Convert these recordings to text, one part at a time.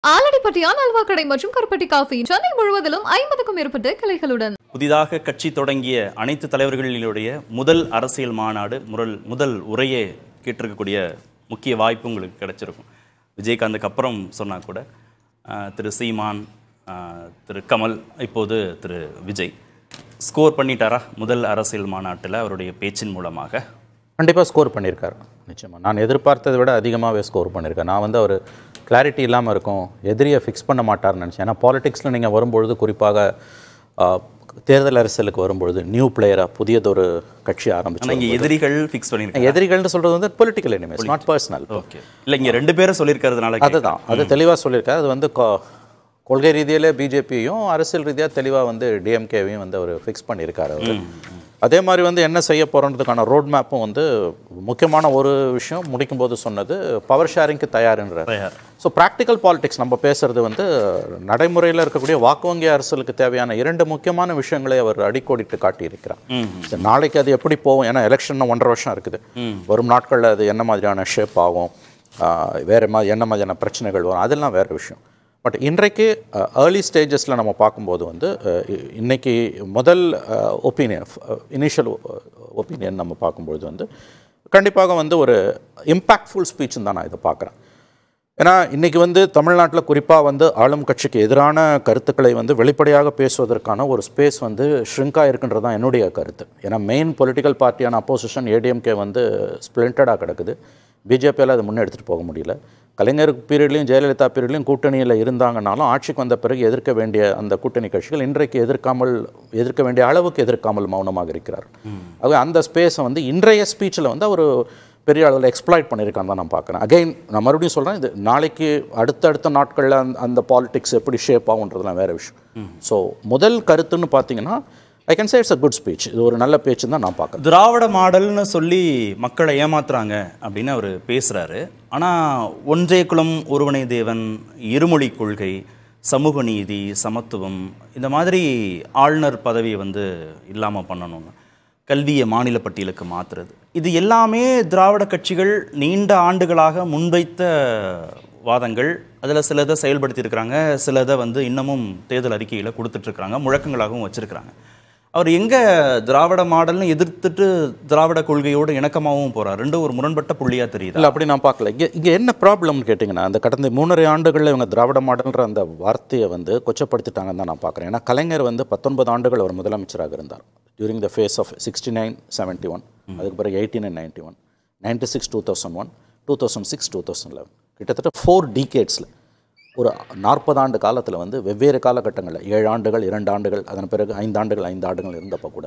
ஆலடிப்பட்டியான் அல்வா கடை மற்றும் கருப்பட்டி காஃபி சென்னை முழுவதிலும் ஐம்பதுக்கும் மேற்பட்ட கிளைகளுடன் புதிதாக கட்சி தொடங்கிய அனைத்து தலைவர்களினுடைய முதல் அரசியல் மாநாடு முதல் முதல் உரையை கேட்டிருக்கக்கூடிய முக்கிய வாய்ப்பு உங்களுக்கு கிடைச்சிருக்கும் விஜயகாந்துக்கு அப்புறம் சொன்னா கூட ஆஹ், திரு சீமான் ஆஹ், திரு கமல் இப்போது திரு விஜய் ஸ்கோர் பண்ணிட்டாரா முதல் அரசியல் மாநாட்டில் அவருடைய பேச்சின் மூலமாக கண்டிப்பாக ஸ்கோர் பண்ணியிருக்காரு நிச்சயமாக நான் எதிர்பார்த்ததை விட அதிகமாகவே ஸ்கோர் பண்ணியிருக்கேன் நான் வந்து அவர் கிளாரிட்டி இல்லாமல் இருக்கும் எதிரியை ஃபிக்ஸ் பண்ண மாட்டார்னு நினச்சேன் ஏன்னா பாலிடிக்ஸில் நீங்கள் வரும்பொழுது குறிப்பாக ஆ, தேர்தல் அரசியலுக்கு வரும்பொழுது நியூ பிளேயராக புதியதொரு கட்சி ஆனால் ஆரம்பிச்சு இங்கே எதிரிகள் ஃபிக்ஸ் பண்ணியிருக்காங்க எதிரிகள்னு சொல்கிறது வந்து political enemies not personal okay இல்லை இங்கே ரெண்டு பேரும் சொல்லியிருக்கிறதுனால அதுதான் அது தெளிவாக சொல்லியிருக்காரு அது வந்து கொ- கொள்கை ரீதியிலே பிஜேபியும் அரசியல் ரீதியாக தெளிவாக வந்து டிஎம்கேவையும் வந்து அவர் ஃபிக்ஸ் பண்ணியிருக்காரு அவர் அதே மாதிரி வந்து என்ன செய்ய போகிறன்றதுக்கான ரோட் மேப்பும் வந்து முக்கியமான ஒரு விஷயம் முடிக்கும்போது சொன்னது பவர் ஷேரிங்க்கு தயாருன்றார் தயார். ஸோ ப்ராக்டிக்கல் பாலிடிக்ஸ் நம்ம பேசுறது வந்து நடைமுறையில் இருக்கக்கூடிய வாக்கு வங்கி அரசியலுக்கு தேவையான இரண்டு முக்கியமான விஷயங்களை அவர் அடிக்கோடிட்டு காட்டியிருக்கிறார் சரி, நாளைக்கு அது எப்படி போகும் ஏன்னா எலெக்ஷன் ஒன்றரை வருஷம் இருக்குது வரும் நாட்களில் அது என்ன மாதிரியான ஷேப் ஆகும் ஆஹ், வேற மாதிரி என்ன மாதிரியான பிரச்சனைகள் வரும் அதெல்லாம் வேற விஷயம் பட் இன்றைக்கு ஏர்லி ஸ்டேஜஸில் நம்ம பார்க்கும்போது வந்து அஹ், இ- இன்னைக்கு முதல் ஒப்பீனியன் இனிஷியல் ஒப்பீனியன் நம்ம பார்க்கும்பொழுது வந்து கண்டிப்பாக வந்து ஒரு இம்பேக்ட்ஃபுல் ஸ்பீச்சுன்னு தான் நான் இதை பார்க்குறேன் ஏன்னா இன்னைக்கு வந்து தமிழ்நாட்டில் குறிப்பாக வந்து ஆளும் கட்சிக்கு எதிரான கருத்துக்களை வந்து வெளிப்படையாக பேசுவதற்கான ஒரு ஸ்பேஸ் வந்து ஷ்ரிங்காக இருக்குன்றது தான் என்னுடைய கருத்து ஏன்னா மெயின் பொலிட்டிக்கல் பார்ட்டியான அப்போசிஷன் ஏடிஎம்கே வந்து ஸ்பிளிண்டடாக கிடக்குது பிஜேபியால் அதை முன்னே எடுத்துகிட்டு போக முடியல கலைஞர் பீரியட்லையும் ஜெயலலிதா பீரியட்லையும் கூட்டணியில் இருந்தாங்கனாலும் ஆட்சிக்கு வந்த பிறகு எதிர்க்க வேண்டிய அந்த கூட்டணி கட்சிகள் இன்றைக்கு எதிர்க்காமல் எதிர்க்க வேண்டிய அளவுக்கு எதிர்க்காமல் மௌனமாக இருக்கிறார் ஆகவே அந்த ஸ்பேஸை வந்து இன்றைய ஸ்பீச்சில் வந்து அவர் பெரிய அளவில் எக்ஸ்ப்ளாய்ட் பண்ணியிருக்கான்னு தான் நான் பார்க்குறேன் அகைன் நான் மறுபடியும் சொல்கிறேன் இது நாளைக்கு அடுத்தடுத்த நாட்களில் அந்த அந்த பாலிடிக்ஸ் எப்படி ஷேப் ஆகுன்றதுலாம் வேறு விஷயம் ஸோ முதல் கருத்துன்னு பார்த்தீங்கன்னா I can say it's a good speech இது ஒரு நல்ல பேச்சுன்னு தான் நான் பார்க்குறேன் திராவிட மாடல்னு சொல்லி மக்களை ஏமாத்துறாங்க அப்படின்னு அவர் பேசுகிறாரு ஆனால் ஒன்றே குலம் ஒருவனை தேவன் இருமொழி கொள்கை சமூக நீதி சமத்துவம் இந்த மாதிரி ஆளுநர் பதவியை வந்து இல்லாமல் பண்ணணும்னு கல்வியை மாநில பட்டியலுக்கு மாற்றுறது இது எல்லாமே திராவிட கட்சிகள் நீண்ட ஆண்டுகளாக முன்வைத்த வாதங்கள் அதில் சிலதை செயல்படுத்தியிருக்கிறாங்க சிலதை வந்து இன்னமும் தேர்தல் அறிக்கையில் கொடுத்துட்ருக்குறாங்க முழக்கங்களாகவும் வச்சுருக்கிறாங்க அவர் எங்கே திராவிட மாடல்னு எதிர்த்துட்டு திராவிட கொள்கையோடு இணக்கமாகவும் போகிறார் ரெண்டும் ஒரு முரண்பட்ட புள்ளியாக தெரியுது இல்லை அப்படி நான் பார்க்கல இங்கே இங்கே என்ன ப்ராப்ளம்னு கேட்டிங்கன்னா அந்த கடந்த மூணரை ஆண்டுகளில் இவங்க திராவிட மாடல்ன்ற அந்த வார்த்தையை வந்து கொச்சப்படுத்திட்டாங்கன்னு தான் நான் பார்க்குறேன் ஏன்னா கலைஞர் வந்து பத்தொன்பது ஆண்டுகள் அவர் முதலமைச்சராக இருந்தார் during the phase of sixty nine seventy one அதுக்கு பிறகு eighteen and ninety one ninety six two thousand one two thousand six two thousand eleven கிட்டத்தட்ட ஃபோர் டீகேட்ஸில் ஒரு நாற்பது ஆண்டு காலத்தில் வந்து வெவ்வேறு காலகட்டங்களில் ஏழு ஆண்டுகள் இரண்டு ஆண்டுகள் அதன் பிறகு ஐந்து ஆண்டுகள் ஐந்து ஆண்டுகள் இருந்தப்போ கூட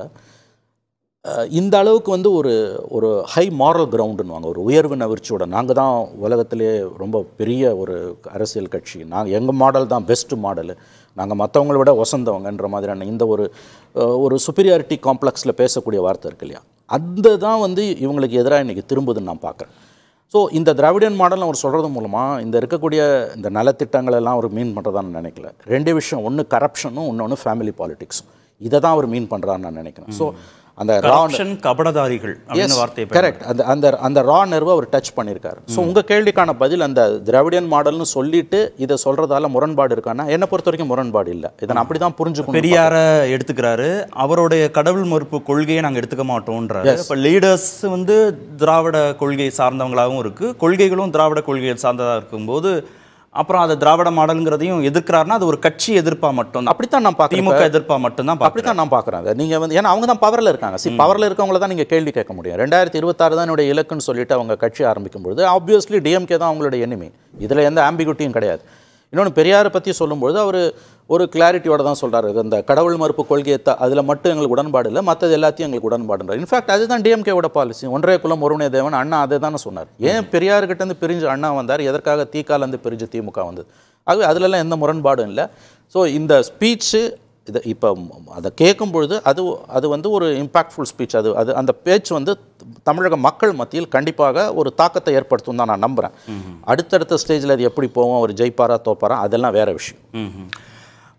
அஹ், இந்த அளவுக்கு வந்து ஒரு ஒரு ஹை மாரல் கிரவுண்டுன்னுவாங்க ஒரு உயர்வு நவிர்ச்சியோட நாங்கள் தான் உலகத்திலே ரொம்ப பெரிய ஒரு அரசியல் கட்சி நாங்கள் எங்கள் மாடல் தான் பெஸ்ட் மாடலு நாங்கள் மற்றவங்கள விட வசந்தவங்கன்ற மாதிரியான இந்த ஒரு அஹ், ஒரு சுப்பீரியாரிட்டி காம்ப்ளெக்ஸில் பேசக்கூடிய வார்த்தை இருக்கு இல்லையா அந்த தான் வந்து இவங்களுக்கு எதிராக இன்றைக்கி திரும்புதுன்னு நான் பார்க்குறேன் ஸோ இந்த திராவிடியன் மாடல் அவர் சொல்கிறது மூலமாக இந்த இருக்கக்கூடிய இந்த நலத்திட்டங்கள் எல்லாம் அவர் மீன் பண்ணுறதான்னு நினைக்கல ரெண்டு விஷயம் ஒன்று கரப்ஷனும் இன்னொன்று ஃபேமிலி பாலிடிக்ஸும் இதை தான் அவர் மீன் பண்ணுறான்னு நான் நினைக்கிறேன் ஸோ அந்த ரா கரப்ஷன் கபடதாரிகள் அப்படின்னு வார்த்தையை கரெக்ட் அந்த அந்த அந்த ரா நெர்வை அவர் டச் பண்ணியிருக்காரு ஸோ உங்கள் கேள்விக்கான பதில் அந்த திராவிடியன் மாடல்னு சொல்லிட்டு இதை சொல்கிறதால முரண்பாடு இருக்கான்னா என்னை பொறுத்த வரைக்கும் முரண்பாடு இல்லை இதை நான் அப்படி தான் புரிஞ்சுக்கணும் பெரியார எடுத்துக்கிறாரு அவருடைய கடவுள் மறுப்பு கொள்கையை நாங்கள் எடுத்துக்க மாட்டோம்ன்றாரு இப்போ லீடர்ஸ் வந்து திராவிட கொள்கை சார்ந்தவங்களாகவும் இருக்கு கொள்கைகளும் திராவிட கொள்கைகள் சார்ந்ததாக இருக்கும்போது அப்புறம் அதை திராவிட மாடலுங்கிறதையும் எதிர்க்கிறாருன்னா அது ஒரு கட்சி எதிர்ப்பா மட்டும் அப்படித்தான் நான் பார்க்குறேன் திமுக எதிர்ப்பா மட்டும்தான் அப்படி தான் நான் பார்க்குறேன் அதை நீங்கள் வந்து ஏன்னா அவங்க தான் பவரில் இருக்காங்க சி பவரில் இருக்கவங்கள தான் நீங்கள் கேள்வி கேட்க முடியும் ரெண்டாயிரத்தி இருபத்தாறு தான் என்னுடைய இலக்குன்னு சொல்லிட்டு அவங்க கட்சி ஆரம்பிக்கும் பொழுது ஆப்வியஸ்லி டிஎம்கே தான் அவங்களுடைய எனிமி இதில் எந்த ஆம்பிகுட்டியும் கிடையாது இன்னொன்று பெரியாரை பற்றி சொல்லும்பொழுது அவர் ஒரு கிளாரிட்டியோட தான் சொல்றாரு இந்த கடவுள் மறுப்பு கொள்கையை அதில் மட்டும் எங்களுக்கு உடன்பாடு இல்லை மற்றது எல்லாத்தையும் எங்களுக்கு உடன்பாடுன்றார் இன்ஃபேக்ட் அதுதான் டிஎம்கேவோட பாலிசி ஒன்றே குலம் ஒருவனே தேவன் அண்ணா அதை தானே சொன்னார் ஏன் பெரியார்கிட்ட இருந்து பிரிஞ்சு அண்ணா வந்தார் எதற்காக தீக்காலேருந்து பிரிஞ்சு திமுக வந்தது ஆகவே அதிலெல்லாம் எந்த முரண்பாடும் இல்லை ஸோ இந்த ஸ்பீச்சு இது இப்போ அதை கேட்கும் பொழுது அது அது வந்து ஒரு இம்பாக்ட்ஃபுல் ஸ்பீச் அது அது அந்த பேச்சு வந்து தமிழக மக்கள் மத்தியில் கண்டிப்பாக ஒரு தாக்கத்தை ஏற்படுத்தும் தான் நான் நம்புகிறேன் அடுத்தடுத்த ஸ்டேஜில் அது எப்படி போவோம் ஒரு ஜெயிப்பாரா தோப்பாரா அதெல்லாம் வேற விஷயம் ம்ஹும்.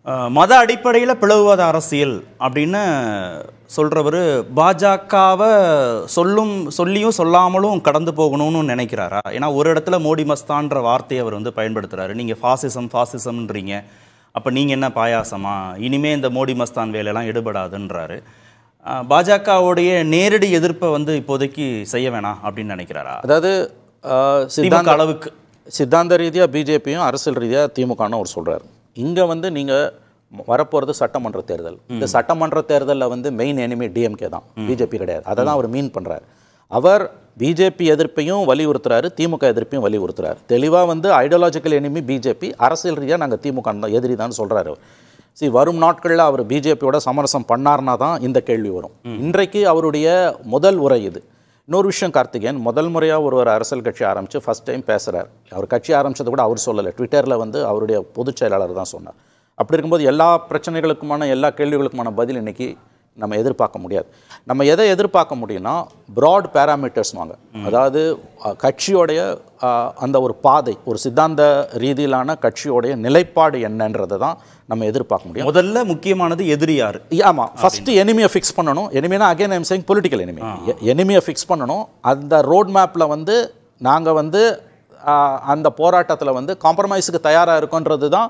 அஹ், மத அடிப்படையில் பிளவுவாத அரசியல் அப்படின்னு சொல்றவர் பாஜகவை சொல்லும் சொல்லியும் சொல்லாமலும் கடந்து போகணும்னு நினைக்கிறாரா ஏன்னா ஒரு இடத்துல மோடி மஸ்தான்ற வார்த்தையை அவர் வந்து பயன்படுத்துறாரு நீங்க ஃபாசிசம் ஃபாசிசம்ன்றீங்க அப்ப நீங்க என்ன பாயாசமா இனிமே இந்த மோடி மஸ்தான் வேலையெல்லாம் எடுபடாதுன்றாரு அஹ், பாஜகவுடைய நேரடி எதிர்ப்பை வந்து இப்போதைக்கு செய்ய வேணாம் அப்படின்னு நினைக்கிறாரா அதாவது ஆஹ், திமுக சித்தாந்த அளவுக்கு சித்தாந்த ரீதியாக பிஜேபியும் அரசியல் ரீதியாக திமுகன்னு அவர் சொல்றாரு இங்கே வந்து நீங்கள் வரப்போகிறது சட்டமன்ற தேர்தல் இந்த சட்டமன்ற தேர்தலில் வந்து மெயின் எனிமி டிஎம்கே தான் பிஜேபி கிடையாது அதை தான் அவர் மீன் பண்ணுறாரு அவர் பிஜேபி எதிர்ப்பையும் வலியுறுத்துறாரு திமுக எதிர்ப்பையும் வலியுறுத்துறாரு தெளிவாக வந்து ஐடியாலஜிக்கல் எனிமி பிஜேபி அரசியல் ரீதியாக நாங்கள் திமுக தான் எதிரி தான் சொல்கிறாரு சி வரும் நாட்களில் அவர் பிஜேபியோட சமரசம் பண்ணார்னா தான் இந்த கேள்வி வரும் இன்றைக்கு அவருடைய முதல் உரை இது இன்னொரு விஷயம் கார்த்திகேயன் முதல் முறையாக ஒரு ஒரு அரசியல் கட்சி ஆரம்பித்து ஃபஸ்ட் டைம் பேசுகிறார் அவர் கட்சி ஆரம்பிச்சது கூட அவர் சொல்லலை ட்விட்டரில் வந்து அவருடைய பொதுச் செயலாளர் தான் சொன்னார் அப்படி இருக்கும்போது எல்லா பிரச்சனைகளுக்குமான எல்லா கேள்விகளுக்குமான பதில் இன்னைக்கு நம்ம எதிர்பார்க்க முடியாது நம்ம எதை எதிர்பார்க்க முடியும்னா ப்ராட் பேராமீட்டர்ஸ் வாங்க அதாவது அஹ், கட்சியோடைய அஹ், அந்த ஒரு பாதை ஒரு சித்தாந்த ரீதியிலான கட்சியோடைய நிலைப்பாடு என்னன்றதை தான் நம்ம எதிர்பார்க்க முடியும் முதல்ல முக்கியமானது எதிரி யாரு ஆமாம் ஃபர்ஸ்ட் எனிமியை ஃபிக்ஸ் பண்ணணும் எனிமினா again I'm saying political enemy எனிமியை ஃபிக்ஸ் பண்ணணும் அந்த ரோட் மேப்பில் வந்து நாங்கள் வந்து ஆஹ், அந்த போராட்டத்தில் வந்து காம்ப்ரமைஸுக்கு தயாராக இருக்கோன்றது தான்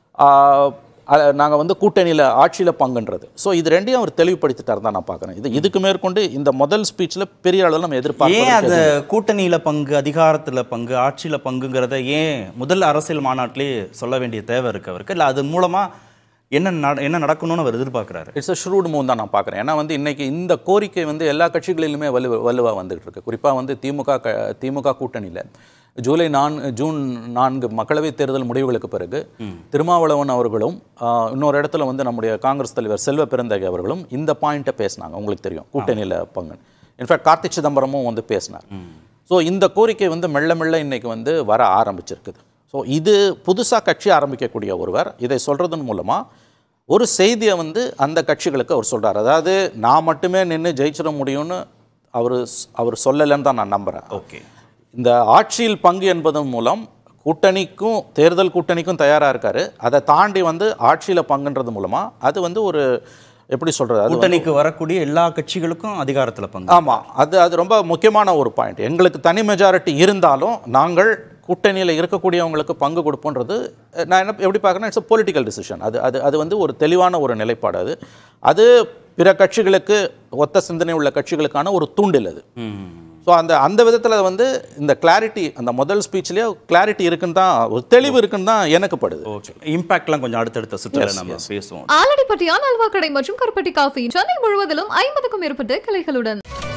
நாங்கள் வந்து கூட்டணியில் ஆட்சியில் பங்குன்றது ஸோ இது ரெண்டையும் அவர் தெளிவுபடுத்திட்டார் தான் நான் பார்க்குறேன் இது இதுக்கு மேற்கொண்டு இந்த முதல் ஸ்பீச்சில் பெரிய அளவில் நம்ம ஏன் எதிர்பார்க்க அந்த கூட்டணியில பங்கு அதிகாரத்துல பங்கு ஆட்சியில பங்குங்கிறத ஏன் முதல் அரசியல் மாநாட்டிலே சொல்ல வேண்டிய தேவை இருக்கு அவருக்கு இல்ல அது மூலமா என்ன நட- என்ன நடக்கணும்னு அவர் எதிர்பார்க்கிறாரு இட்ஸ் அ ஷ்ரூட் மூவ் தான் நான் பார்க்குறேன் ஏன்னா வந்து இன்னைக்கு இந்த கோரிக்கை வந்து எல்லா கட்சிகளிலுமே வலு வலுவாக வந்துகிட்டு இருக்கு குறிப்பாக வந்து திமுக க திமுக கூட்டணியில் ஜூலை நான் ஜூன் நான்கு மக்களவைத் தேர்தல் முடிவுகளுக்கு பிறகு திருமாவளவன் அவர்களும் ஆஹ், இன்னொரு இடத்துல வந்து நம்முடைய காங்கிரஸ் தலைவர் செல்வ பெருந்தகை அவர்களும் இந்த பாயிண்ட்டை பேசினாங்க உங்களுக்கு தெரியும் கூட்டணியில் பங்கு இன்ஃபேக்ட் கார்த்திக் சிதம்பரமும் வந்து பேசினார் ஸோ இந்த கோரிக்கை வந்து மெல்ல மெல்ல இன்னைக்கு வந்து வர ஆரம்பிச்சிருக்குது ஸோ இது புதுசாக கட்சி ஆரம்பிக்கக்கூடிய ஒருவர் இதை சொல்கிறதன் மூலமாக ஒரு செய்தியை வந்து அந்த கட்சிகளுக்கு அவர் சொல்றார் அதாவது நான் மட்டுமே நின்று ஜெயிச்சிட முடியும்னு அவர் அவர் சொல்லலைன்னு தான் நான் நம்புகிறேன் ஓகே இந்த ஆட்சியில் பங்கு என்பதன் மூலம் கூட்டணிக்கும் தேர்தல் கூட்டணிக்கும் தயாராக இருக்காரு அதை தாண்டி வந்து ஆட்சியில் பங்குன்றது மூலமாக அது வந்து ஒரு எப்படி சொல்கிறது அது கூட்டணிக்கு வரக்கூடிய எல்லா கட்சிகளுக்கும் அதிகாரத்துல பங்கு ஆமாம் அது அது ரொம்ப முக்கியமான ஒரு பாயிண்ட் எங்களுக்கு தனி மெஜாரிட்டி இருந்தாலும் நாங்கள் கூட்டணியில் இருக்கக்கூடியவங்களுக்கு பங்கு கொடுப்போன்றது அஹ், நான் என்ன எப்படி பார்க்குறேன்னா இட்ஸ் பொலிட்டிக்கல் டிசிஷன் அது அது அது வந்து ஒரு தெளிவான ஒரு நிலைப்பாடு அது அது பிற கட்சிகளுக்கு ஒத்த சிந்தனை உள்ள கட்சிகளுக்கான ஒரு தூண்டில் அது ம். ஸோ அந்த அந்த விதத்தில் வந்து இந்த கிளாரிட்டி அந்த முதல் ஸ்பீச்லேயே கிளாரிட்டி இருக்குன்னு தான் ஒரு தெளிவு இருக்குன்னு தான் எனக்கு படுது ஓகே இம்பாக்ட்லாம் கொஞ்சம் அடுத்தடுத்த சுற்றுல நம்ம பேசுவோம் ஆலடிப்பட்டியான் அல்வா கடை மற்றும் கருப்பட்டி காஃபி சென்னை முழுவதிலும் ஐம்பதுக்கும் மேற்பட்ட கிளைகளுடன்